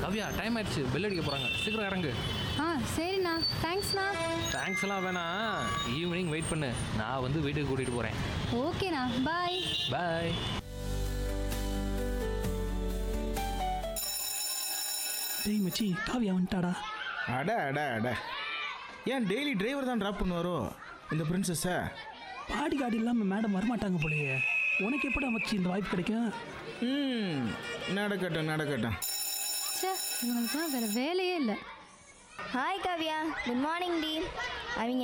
Kavya time ஆயிடுச்சு bell அடிக்க போகிறாங்க சீக்கிரம் இறங்கு ஆ சரிண்ணா தேங்க்ஸ்ண்ணா தேங்க்ஸ் எல்லாம் வேணாம் ஈவினிங் வெயிட் பண்ணு நான் வந்து வீட்டுக்கு கூட்டிகிட்டு போகிறேன் ஓகேண்ணா பாய் பாய் டேய் மச்சி காவியா வந்துட்டாடா அட அட அட ஏன் டெய்லி டிரைவர் தான் ட்ராப் பண்ணுவாரோ இந்த பிரின்சஸை பாடி கார்டு இல்லாமல் மேடம் வரமாட்டாங்க போலயே உனக்கு எப்படி மச்சி இந்த வாய்ப்பு கிடைக்கும் ம் நடக்கட்டும் நடக்கட்டும் ச்சே இவங்களுக்குலாம் வேறு வேலையே இல்லை ஹாய் காவ்யா குட் மார்னிங் டி அவங்க